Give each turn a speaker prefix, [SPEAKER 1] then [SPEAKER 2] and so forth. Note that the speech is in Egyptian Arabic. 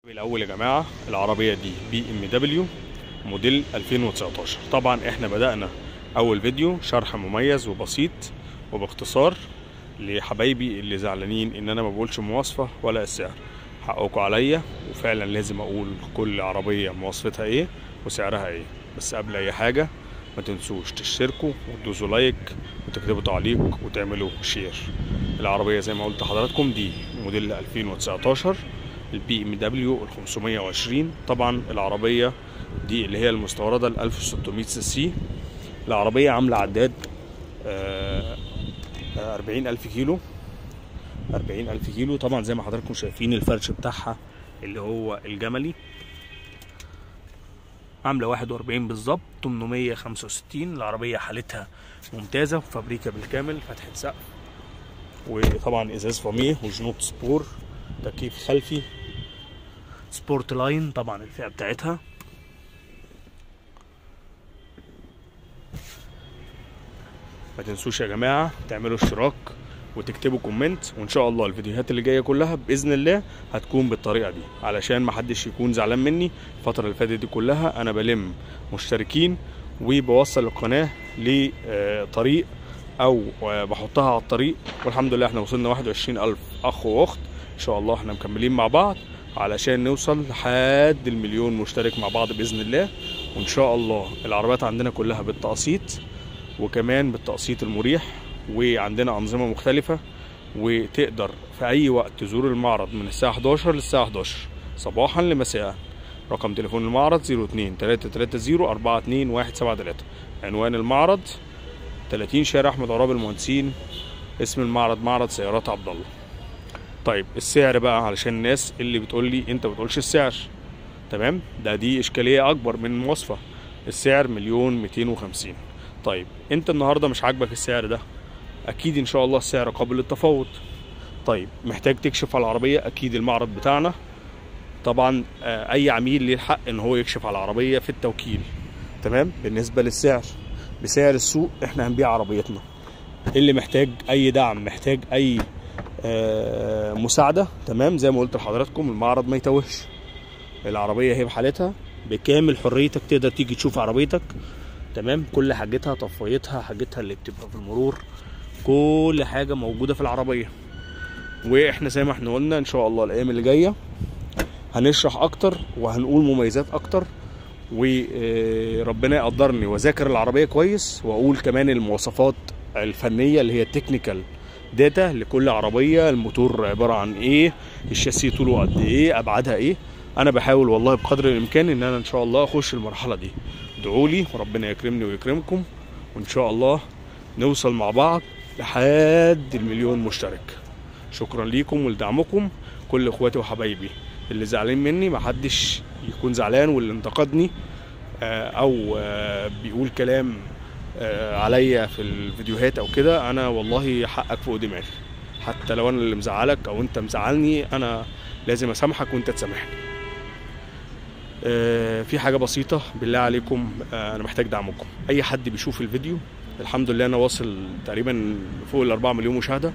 [SPEAKER 1] الاول يا جماعه العربيه دي بي ام دبليو موديل 2019 طبعا احنا بدانا اول فيديو شرح مميز وبسيط وباختصار لحبايبي اللي زعلانين ان انا ما بقولش مواصفه ولا السعر حقكم عليا وفعلا لازم اقول كل عربيه مواصفتها ايه وسعرها ايه بس قبل اي حاجه ما تنسوش تشتركوا وتدوسوا لايك وتكتبوا تعليق وتعملوا شير العربيه زي ما قلت لحضراتكم دي موديل 2019 البي ام دبليو ال 520 طبعا العربيه دي اللي هي المستورده ال 1600 سي سي العربيه عامله عداد آه 40000 كيلو 40000 كيلو طبعا زي ما حضراتكم شايفين الفرش بتاعها اللي هو الجملي عاملة 41 بالظبط 865 العربية حالتها ممتازة فابريكا بالكامل فتحة سقف وطبعا ازاز فاميه وجنوط سبور تكييف خلفي سبورت لاين طبعا الفئة بتاعتها ما تنسوش يا جماعة تعملوا اشتراك وتكتبوا كومنت وان شاء الله الفيديوهات اللي جايه كلها باذن الله هتكون بالطريقه دي علشان ما حدش يكون زعلان مني الفتره اللي فاتت دي كلها انا بلم مشتركين وبوصل القناه لطريق او بحطها على الطريق والحمد لله احنا وصلنا 21000 اخ واخت ان شاء الله احنا مكملين مع بعض علشان نوصل لحد المليون مشترك مع بعض باذن الله وان شاء الله العربيات عندنا كلها بالتقسيط وكمان بالتقسيط المريح وعندنا أنظمة مختلفة وتقدر في أي وقت تزور المعرض من الساعة 11 للساعة 11 صباحا لمساء رقم تليفون المعرض 02 330 42 173 عنوان المعرض 30 شارع أحمد عراب المهندسين اسم المعرض معرض سيارات عبد الله طيب السعر بقى علشان الناس اللي بتقول لي انت بتقولش السعر تمام ده دي اشكاليه اكبر من المواصفه السعر مليون 250 طيب انت النهارده مش عاجبك السعر ده اكيد ان شاء الله السعر قابل للتفاوض طيب محتاج تكشف على العربيه اكيد المعرض بتاعنا طبعا اي عميل ليه الحق ان هو يكشف على العربيه في التوكيل تمام بالنسبه للسعر بسعر السوق احنا هنبيع عربيتنا اللي محتاج اي دعم محتاج اي مساعده تمام زي ما قلت لحضراتكم المعرض ما يتوهش العربيه هي بحالتها بكامل حريتك تقدر تيجي تشوف عربيتك تمام كل حاجتها طفايتها حاجتها اللي بتبقى في المرور كل حاجه موجوده في العربيه واحنا زي ما احنا قلنا ان شاء الله الايام اللي جايه هنشرح اكتر وهنقول مميزات اكتر وربنا يقدرني واذاكر العربيه كويس واقول كمان المواصفات الفنيه اللي هي التكنيكال داتا لكل عربيه الموتور عباره عن ايه الشاسيه طوله قد ايه ابعادها ايه انا بحاول والله بقدر الامكان ان انا ان شاء الله اخش المرحله دي ادعوا لي وربنا يكرمني ويكرمكم وان شاء الله نوصل مع بعض لحد المليون مشترك شكرا ليكم ولدعمكم كل اخواتي وحبايبي اللي زعلان مني محدش يكون زعلان واللي انتقدني او بيقول كلام عليا في الفيديوهات او كده انا والله حقك فوق دماغي حتى لو انا اللي مزعلك او انت مزعلني انا لازم اسامحك وانت تسامحني في حاجه بسيطه بالله عليكم انا محتاج دعمكم اي حد بيشوف الفيديو الحمد لله انا واصل تقريبا فوق ال 4 مليون مشاهده